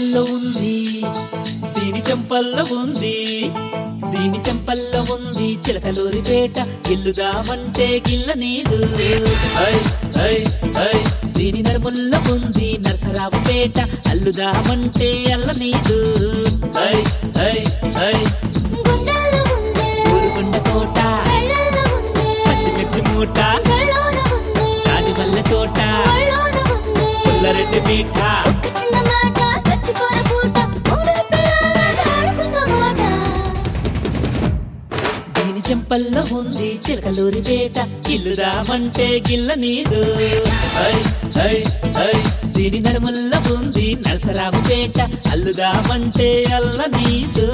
చెంపల్లో ఉంది దీని చెంపల్లో ఉంది దీని చెంపల్లో ఉంది చిలకలూరిపేట గిల్లుదామంటే గిల్ల నీదు హై హై హై దీని నడుముల్లో ఉంది నరసరావుపేట అల్లుదామంటే అల్ల నీదు హై హై హై గుండెల్లో ఉందే ఊరుకుండ కోట కళ్ళల్లో ఉందే పచ్చిమిర్చి మూట కళ్ళలోన ఉందే జాజిమల్లె తోట కళ్ళలోన ఉందే పుల్లరెడ్డి మీఠ ఒక్క చిన్న మాట చచ్చిపోర పూట మూడు పిల్లల ఆడుకున్న మాట దీని చెంపల్లో ఉంది చిలకలూరిపేట గిల్లుదామంటే గిల్ల నీదు హై హై హై దీని నడుముల్లో ఉంది నరసరావుపేట అల్లుదామంటే అల్ల నీదు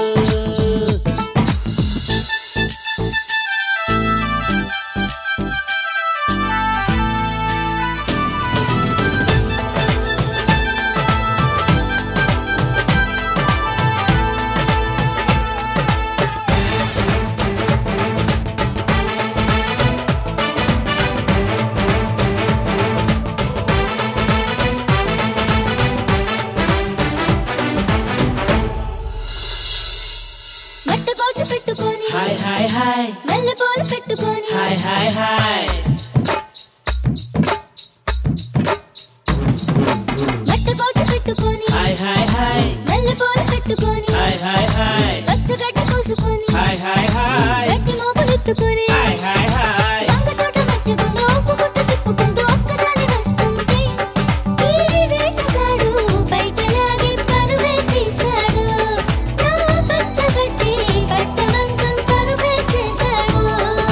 మట్టుకోచి పెట్టుకొని హాయ్ హాయ్ హాయ్ మల్లె పూలు పెట్టుకొని హాయ్ హాయ్ హాయ్ మట్టుకోచి పెట్టుకొని హాయ్ హాయ్ హాయ్ మల్లె పూలు పెట్టుకొని హాయ్ హాయ్ హాయ్ పచ్చగడ్డ కోసుకొని హాయ్ హాయ్ హాయ్ గట్టి మోపులు ఎత్తుకొని హాయ్ హాయ్ హాయ్ వంగ తోట మధ్యగుండా ఉప్పు గుట్ట తిప్పుకుంటూ ఒక్కదాని వస్తుంటే ఈ వేటగాడు బయటలాగి పరువే తీశాడు నా పచ్చగడ్డి పట్ట మంచం పరువే చేశాడు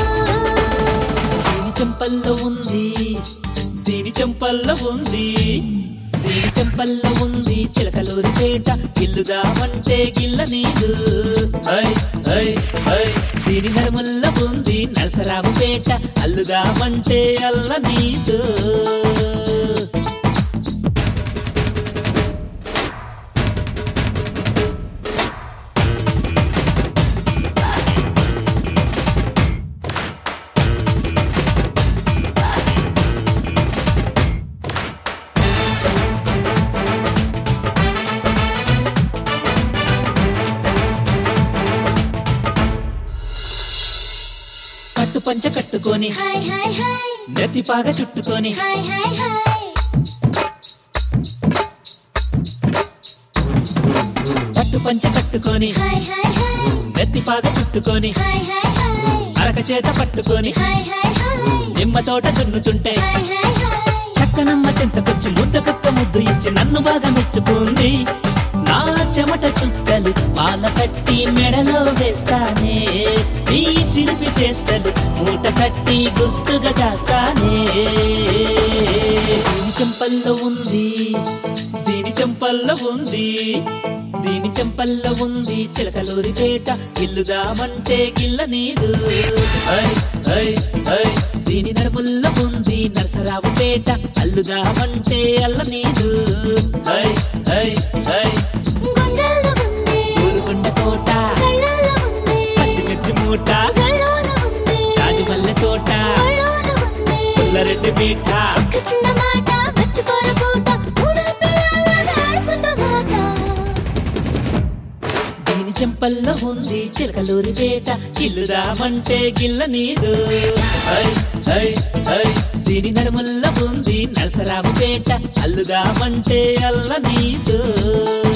దీని చెంపల్లో ఉంది దీని చెంపల్లో ఉంది దీని చెంపల్లో ఉంది చిలకలూరిపేట గిల్లుదామంటే గిల్ల నీదు హై హై హై దీని నడుముల్లో ఉంది నరసరావుపేట అల్లుదామంటే అల్ల నీదు కట్టు పంచ కట్టుకొని హాయ్ హాయ్ హాయ్ నెత్తి పాగ చుట్టుకొని హాయ్ హాయ్ హాయ్ కట్టు పంచ కట్టుకొని హాయ్ హాయ్ హాయ్ నెత్తి పాగ చుట్టుకొని హాయ్ హాయ్ హాయ్ అరక చేత పట్టుకొని హాయ్ హాయ్ హాయ్ నిమ్మ తోట దున్నుతుంటే హాయ్ హాయ్ హాయ్ చక్కనమ్మ చెంతకొచ్చి ముద్దకక్క ముద్దు ఇచ్చి నన్ను బాగా మెచ్చుకుంది నా చెమట చుక్కలు పాల కట్టి మెడలో వేస్తానే నీ చిలిపి చేష్టలు మూట కట్టి గుర్తుగా దాస్తానే దీని చెంపల్లో ఉంది దీని చెంపల్లో ఉంది దీని చెంపల్లో ఉంది చిలకలూరిపేట గిల్లుదామంటే గిల్ల నీదు హై హై హై దీని నడుముల్లో ఉంది నరసరావుపేట అల్లుదామంటే అల్ల నీదు హై హై హై గుండెల్లో ఉందే ఊరుకుండ కోట కళ్ళల్లో ఉందే పచ్చిమిర్చి మూట కళ్ళలోన ఉందే జాజిమల్లె తోట కళ్ళలోన ఉందే పుల్లరెడ్డి మీఠ ఒక్క చిన్న మాట మర్చిపోర పూట మూడు పిల్లల ఆడుకున్న మాట దీని చెంపల్లో ఉంది చిలకలూరిపేట గిల్లుదామంటే గిల్ల నీదు హై హై హై దీని నడుముల్లో ఉంది నరసరావుపేట అల్లుదామంటే అల్ల నీదు